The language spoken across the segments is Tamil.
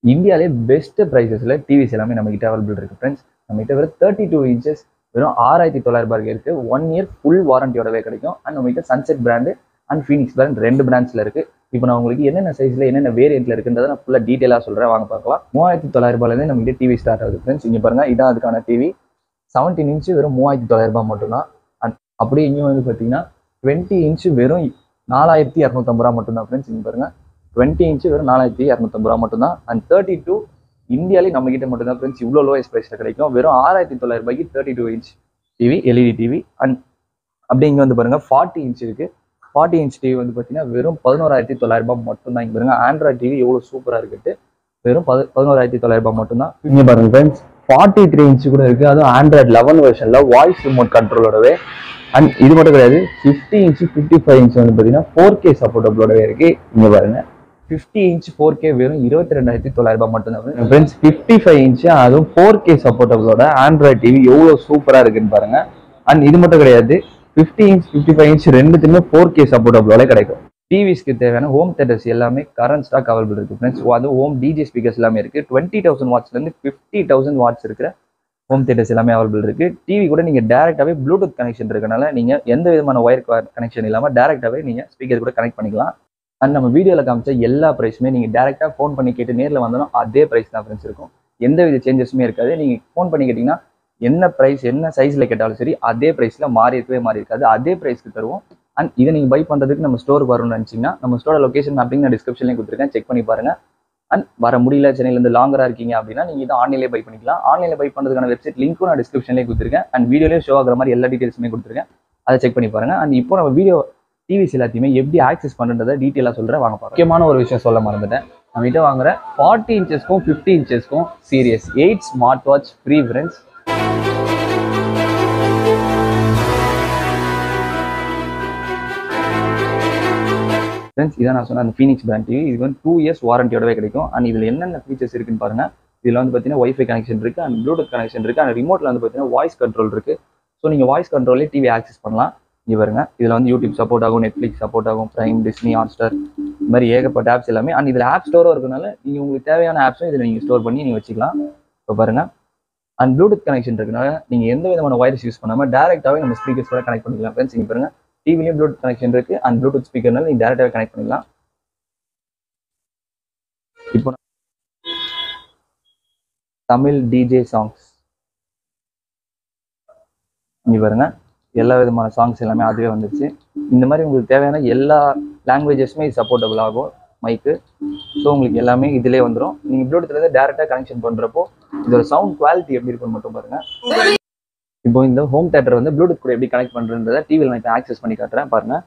இந்தியாவிலே பெஸ்ட் ப்ரைஸஸில் டிவிஸ் எல்லாமே நம்ம கிட்ட அவைலபிள் இருக்குது ஃப்ரெண்ட்ஸ் நம்ம கிட்ட வெறும் தேர்ட்டி டூ இன்ச்சஸ் வெறும் ஆறாயிரத்தி தொள்ளாயிரம் ரூபாய்க்கு இருக்குது ஒன் இயர் ஃபுல் வாரண்டியோடவே கிடைக்கும் அண்ட் நம்ம கிட்ட sunset brand and Phoenix brand ரெண்டு பிராண்ட்ஸில் இருக்குது இப்போ நான் உங்களுக்கு என்னென்ன சைஸில் என்னென்ன வேரியண்ட்டில் இருக்குன்றதை நான் ஃபுல்லாக டீட்டெயிலாக சொல்கிறேன் வாங்க பார்க்கலாம் மூவாயிரத்தி தொள்ளாயிரம் ரூபாயிலேருந்து நம்ம கிட்ட டிவி ஸ்டார்ட் ஆகுது ஃப்ரெண்ட்ஸ் இங்கே பாருங்கள் இதான் அதுக்கான டிவி செவன்டீன் இன்ச்சு வெறும் மூவாயிரத்தி தொள்ளாயிரம் ரூபாய் மட்டும்தான் அண்ட் அப்படியே இங்கே வந்து பார்த்தீங்கன்னா டுவெண்ட்டி இன்ச்சு வெறும் நாலாயிரத்தி இரநூத்தம்பது ரூபா மட்டும்தான் ஃப்ரெண்ட்ஸ் இங்கே பாருங்கள் டுவெண்ட்டி இன்ச்சு வெறும் நாலாயிரத்தி இரநூத்தம்பது ரூபா மட்டும்தான் அண்ட் தேர்ட்டி டூ இந்தியாலே நம்ம கிட்ட மட்டும்தான் ஃப்ரெண்ட்ஸ் இவ்வளோ லோயஸ்ட் ப்ரைஸில் கிடைக்கும் வெறும் ஆறாயிரத்தி தொள்ளாயிரம் ரூபாய்க்கு thirty two inch TV LED TV and அப்படியே இங்கே வந்து பாருங்கள் ஃபார்ட்டி இன்ச் இருக்குது ஃபார்ட்டி இன்ச் டிவி வந்து பார்த்தீங்கன்னா வெறும் பதினோராயிரத்தி தொள்ளாயிரம் ரூபாய் மட்டும்தான் இங்கே பாருங்க ஆண்ட்ராய்ட் டிவி எவ்வளோ சூப்பராக இருக்குது வெறும் பது பதினோராயிரத்தி தொள்ளாயிரம் ரூபாய் மட்டும்தான் இங்கே பாருங்க ஃப்ரெண்ட்ஸ் ஃபார்ட்டி த்ரீ இன்ச் கூட இருக்குது அதுவும் ஆண்ட்ராய்ட் லெவன் வெர்ஷனில் வாய்ஸ் ரிமோட் கண்ட்ரோலோடவே அண்ட் இது மட்டும் கிடையாது fifty inch fifty five inch வந்து பார்த்தீங்கன்னா ஃபோர் கே சப்போர்ட்டபிளோடவே இருக்குது இங்கே பாருங்க ஃபிஃப்டி இன்ச் ஃபோர் கே வெறும் இருபத்தி ரெண்டாயிரத்தி தொள்ளாயிரம் ரூபாய் மட்டும்தான் ஃப்ரெண்ட்ஸ் ஃபிஃப்டி ஃபைவ் இன்ச்சு அதுவும் ஃபோர் கே சப்போர்ட்டபிளோட ஆண்ட்ராய்ட் டிவி எவ்வளோ சூப்பராக இருக்குன்னு பாருங்க அண்ட் இது மட்டும் கிடையாது fifty inch fifty five inch ரெண்டுத்துமே ஃபோர் கே சப்போர்ட்டபிளோட கிடைக்கும் டிவிஸ்க்கு தேவையான ஹோம் தேட்டர்ஸ் எல்லாமே கரண்ட் ஸ்டாக் அவைலபிள் இருக்கு ஃப்ரெண்ட்ஸ் அது ஹோம் டிஜே ஸ்பீக்கர்ஸ் எல்லாமே இருக்கு டுவெண்ட்டி தௌசண்ட் வாட்ஸ்லேருந்து ஃபிஃப்டி தௌசண்ட் வாட்ஸ் இருக்கிற ஹோம் தேட்டர்ஸ் எல்லாமே அவைலபிள் இருக்கு டிவி கூட நீங்க டேரெக்டாகவே ப்ளூடூத் கனெக்ஷன் இருக்கனால நீங்க எந்த விதமான ஒயர் கனெக்ஷன் இல்லாமல் டேரெக்டாகவே நீங்க ஸ்பீக்கர் கூட கனெக்ட் பண்ணிக்கலாம் அண்ட் நம்ம வீடியோவில் காமிச்ச எல்லா ப்ரைஸுமே நீங்கள் டேரெக்டாக ஃபோன் பண்ணி கேட்டு நேரில் வந்தாலும் அதே ப்ரைஸ் தான் ஃப்ரெண்ட்ஸ் இருக்கும் எந்த வித சேஞ்சஸுமே இருக்காது நீங்கள் ஃபோன் பண்ணி கேட்டிங்கன்னா என்ன ப்ரைஸ் என்ன சைஸில் கேட்டாலும் சரி அதே ப்ரைஸில் மாறி இருக்கவே மாறி இருக்காது அதே ப்ரைஸ்க்கு தருவோம் அண்ட் இதை நீங்கள் பை பண்ணுறதுக்கு நம்ம ஸ்டோருக்கு வரணும்னு நினச்சிங்கன்னா நம்ம ஸ்டோரோட லொக்கேஷன் மேப்பிங் நான் டிஸ்கிரிப்ஷன்லேயும் கொடுத்துருக்கேன் செக் பண்ணி பாருங்க அண்ட் வர முடியல சென்னையிலேருந்து லாங்கராக இருக்கீங்க அப்படின்னா நீங்கள் இதை ஆன்லைன்லேயே பை பண்ணிக்கலாம் ஆன்லைனில் பை பண்ணுறதுக்கான வெப்சைட் லிங்க்கும் நான் டிஸ்கிரிப்ஷன்லேயே கொடுத்துருக்கேன் அண்ட் வீடியோலேயே ஷோ ஆகிற மாதிரி எல்லா டீட்டெயில்ஸுமே கொடுத்துருக்கேன் அதை செக் பண்ணி பாருங்க அண்ட் இப்போ நம்ம வீடியோ டிவிஸ் எல்லாத்தையுமே எப்படி ஆக்சஸ் பண்ணுறதை டீட்டெயிலாக சொல்கிறேன் வாங்க பார்க்கலாம் முக்கியமான ஒரு விஷயம் சொல்ல மறந்துட்டேன் நம்மகிட்ட வாங்குற ஃபார்ட்டி இன்ச்சஸ்க்கும் ஃபிஃப்டி இன்ச்சஸ்க்கும் series eight smart watch free friends friends இதான் நான் சொன்ன அந்த ஃபீனிக்ஸ் பிராண்ட் டிவி இது வந்து டூ இயர்ஸ் வாரண்டியோடவே கிடைக்கும் அண்ட் இதில் என்னென்ன ஃபீச்சர்ஸ் இருக்குன்னு பாருங்க இதில் வந்து பார்த்தீங்கன்னா ஒய்ஃபை கனெக்ஷன் இருக்குது அண்ட் ப்ளூடூத் கனெக்ஷன் இருக்குது அண்ட் ரிமோட்டில் வந்து பார்த்தீங்கன்னா வாய்ஸ் கண்ட்ரோல் இருக்குது ஸோ நீங்கள் வாய்ஸ் கண்ட்ரோலே டிவி ஆக்சஸ் பண்ணலாம் இங்கே பாருங்க இதில் வந்து யூடியூப் சப்போர்ட் ஆகும் நெட்ஃப்ளிக்ஸ் சப்போர்ட் ஆகும் ப்ரைம் டிஸ்னி ஹாட்ஸ்டார் இந்த மாதிரி ஏகப்பட்ட ஆப்ஸ் எல்லாமே அண்ட் இதில் ஆப் ஸ்டோரும் இருக்கனால நீங்கள் உங்களுக்கு தேவையான ஆப்ஸும் இதில் நீங்கள் ஸ்டோர் பண்ணி நீங்கள் வச்சுக்கலாம் இப்போ பாருங்க அண்ட் ப்ளூடூத் கனெக்ஷன் இருக்கனால நீங்கள் எந்த விதமான வைரஸ் யூஸ் பண்ணாமல் டேரெக்டாகவே நம்ம ஸ்பீக்கர்ஸ் கூட கனெக்ட் பண்ணிக்கலாம் ஃப்ரெண்ட்ஸ் இங்கே பாருங்க டிவிலையும் ப்ளூடூத் கனெக்ஷன் இருக்குது அண்ட் ப்ளூடூத் ஸ்பீக்கர்னால நீங்கள் டேரெக்டாகவே கனெக்ட் பண்ணிக்கலாம் இப்போ தமிழ் டிஜே சாங்ஸ் இங்கே பாருங்க எல்லா விதமான சாங்ஸ் எல்லாமே அதுவே வந்துருச்சு இந்த மாதிரி உங்களுக்கு தேவையான எல்லா லாங்குவேஜஸுமே இது சப்போர்ட்டபிள் ஆகும் மைக்கு ஸோ உங்களுக்கு எல்லாமே இதிலே வந்துடும் நீங்கள் ப்ளூடூத்லேருந்து டேரெக்டாக கனெக்ஷன் பண்ணுறப்போ இதோட சவுண்ட் குவாலிட்டி எப்படி இருக்குன்னு மட்டும் பாருங்க இப்போ இந்த ஹோம் தேட்டர் வந்து ப்ளூடூத் கூட எப்படி கனெக்ட் பண்ணுறதை டிவியில் நான் இப்போ ஆக்சஸ் பண்ணி காட்டுறேன் பாருங்க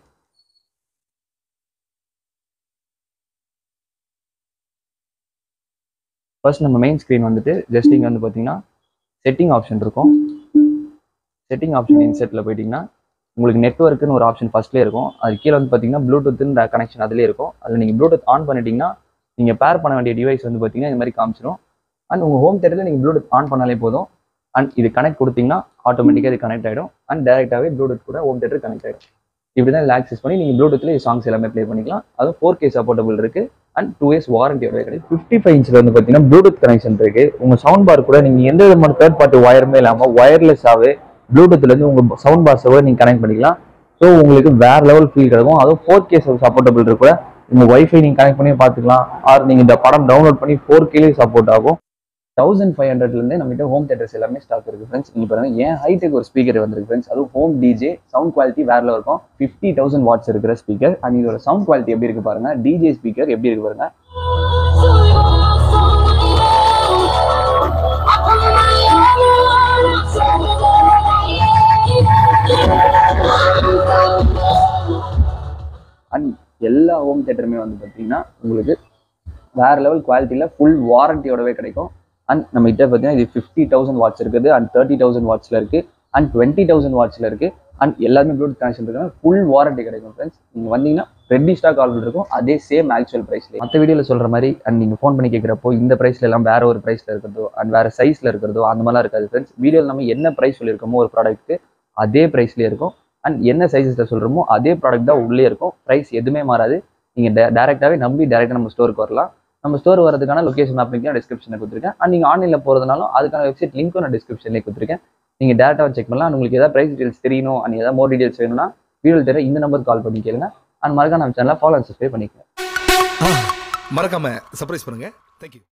ஃபர்ஸ்ட் நம்ம மெயின் ஸ்க்ரீன் வந்துட்டு ஜஸ்ட் இங்கே வந்து பார்த்தீங்கன்னா செட்டிங் ஆப்ஷன் இருக்கும் செட்டிங் ஆப்ஷன் இன்செட்டில் போயிட்டீங்கன்னா உங்களுக்கு நெட்ஒர்க்குன்னு ஒரு ஆப்ஷன் ஃபர்ஸ்ட்லேயே இருக்கும் அது கீழே வந்து பார்த்தீங்கன்னா ப்ளூடூத்துன்ற கனெக்ஷன் அதிலே இருக்கும் அதில் நீங்கள் ப்ளூடூத் ஆன் பண்ணிட்டீங்கன்னா நீங்கள் பேர் பண்ண வேண்டிய டிவைஸ் வந்து பார்த்தீங்கன்னா இந்த மாதிரி காமிச்சிடும் அண்ட் உங்கள் ஹோம் தேட்டரில் நீங்கள் ப்ளூடூத் ஆன் பண்ணாலே போதும் அண்ட் இது கனெக்ட் கொடுத்தீங்கன்னா ஆட்டோமேட்டிக்காக இது கனெக்ட் ஆகிடும் அண்ட் டேரெக்டாகவே ப்ளூடூத் கூட ஹோம் தேட்டர் கனெக்ட் ஆகிடும் இப்படி தான் இதில் ஆக்சஸ் பண்ணி நீங்கள் ப்ளூடூத்தில் சாங்ஸ் எல்லாமே ப்ளே பண்ணிக்கலாம் அதுவும் ஃபோர் கே சப்போர்ட்டபிள் இருக்குது அண்ட் டூ இயர்ஸ் வாரண்டியோட கிடைக்கும் ஃபிஃப்டி ஃபைவ் இன்ச்சில் வந்து பார்த்தீங்கன்னா ப்ளூடூத் கனெக்ஷன் இருக்கு உங்கள் சவுண்ட் பார் கூட நீங்கள் எந்த விதமான தேர்ட் பார்ட்டி ஒயருமே இல்லாமல் ஒயர்லெஸ்ஸாகவே ப்ளூடூத்லேருந்து உங்கள் சவுண்ட் பார்ஸை கூட நீங்கள் கனெக்ட் பண்ணிக்கலாம் ஸோ உங்களுக்கு வேற லெவல் ஃபீல் கிடைக்கும் அதுவும் ஃபோர் கே சப்போர்ட்டபிள் இருக்கு கூட உங்கள் ஒய்ஃபை நீங்கள் கனெக்ட் பண்ணி பார்த்துக்கலாம் ஆர் நீங்கள் இந்த படம் டவுன்லோட் பண்ணி ஃபோர் கேலேயே சப்போர்ட் ஆகும் தௌசண்ட் ஃபைவ் ஹண்ட்ரட்லேருந்து நம்மகிட்ட ஹோம் தேட்டர்ஸ் எல்லாமே ஸ்டாக் இருக்கு ஃப்ரெண்ட்ஸ் இங்கே பாருங்க ஏன் ஹைடெக் ஒரு ஸ்பீக்கர் வந்திருக்கு ஃப்ரெண்ட்ஸ் அதுவும் ஹோம் டிஜே சவுண்ட் குவாலிட்டி வேற level இருக்கும் ஃபிஃப்டி தௌசண்ட் வாட்ஸ் இருக்கிற ஸ்பீக்கர் அண்ட் இதோட சவுண்ட் குவாலிட்டி எப்படி இருக்கு பாருங்க டிஜே ஸ்பீக்கர் எப்படி இருக்கு பாருங்க அண்ட் எல்லா ஹோம் தேட்டருமே வந்து பார்த்தீங்கன்னா உங்களுக்கு வேற லெவல் குவாலிட்டியில் ஃபுல் வாரண்டியோடவே கிடைக்கும் அண்ட் நம்ம கிட்ட பார்த்தீங்கன்னா இது ஃபிஃப்டி தௌசண்ட் வாட்ஸ் இருக்குது அண்ட் தேர்ட்டி தௌசண்ட் வாட்ஸில் இருக்குது அண்ட் டுவெண்ட்டி தௌசண்ட் வாட்ஸில் இருக்குது அண்ட் எல்லாருமே ப்ளூடூத் கனெக்ஷன் இருக்குன்னா ஃபுல் வாரண்டி கிடைக்கும் ஃப்ரெண்ட்ஸ் நீங்கள் வந்தீங்கன்னா ரெட்டி ஸ்டாக் ஆல்ரெடி இருக்கும் அதே சேம் ஆக்சுவல் ப்ரைஸ்லேயே மற்ற வீடியோவில் சொல்கிற மாதிரி அண்ட் நீங்கள் ஃபோன் பண்ணி கேட்குறப்போ இந்த ப்ரைஸ்ல எல்லாம் வேற ஒரு ப்ரைஸில் இருக்கிறதோ அண்ட் வேற சைஸில் இருக்கிறதோ அந்த மாதிரிலாம் இருக்காது ஃப்ரெண்ட்ஸ் வீடியோவில் நம்ம என்ன ப்ரைஸ் சொல்லியிருக்கோமோ ஒரு ப்ராடக்ட்டுக்கு அதே ப்ரைஸ்லேயே இருக்கும் அண்ட் என்ன சைஸஸில் சொல்கிறோமோ அதே ப்ராடக்ட் தான் உள்ளே இருக்கும் ப்ரைஸ் எதுவுமே மாறாது நீங்கள் டே டேரெக்டாகவே நம்பி டேரெக்டாக நம்ம ஸ்டோருக்கு வரலாம் நம்ம ஸ்டோர் வரதுக்கான லொகேஷன் மேப் லிங்க் டிஸ்கிரிப்ஷனில் கொடுத்துருக்கேன் அண்ட் நீங்கள் ஆன்லைனில் போகிறதுனாலும் அதுக்கான வெப்சைட் லிங்க்கும் நான் டிஸ்கிரிப்ஷன்லேயே கொடுத்துருக்கேன் நீங்கள் டேரெக்டாக செக் பண்ணலாம் and உங்களுக்கு ஏதாவது ப்ரைஸ் டீடைல்ஸ் தெரியணும் அண்ட் ஏதாவது மோர் டீடைல்ஸ் வேணும்னா வீடியோ தெரிய இந்த நம்பருக்கு கால் பண்ணி கேளுங்க அண்ட் மறக்காம நம்ம சேனலை ஃபாலோ அண்ட் சப்ஸ்கிரைப் பண்ணிக்கோங்க மறக்காம சர்ப்ரைஸ் பண்ணுங்க தேங்க்யூ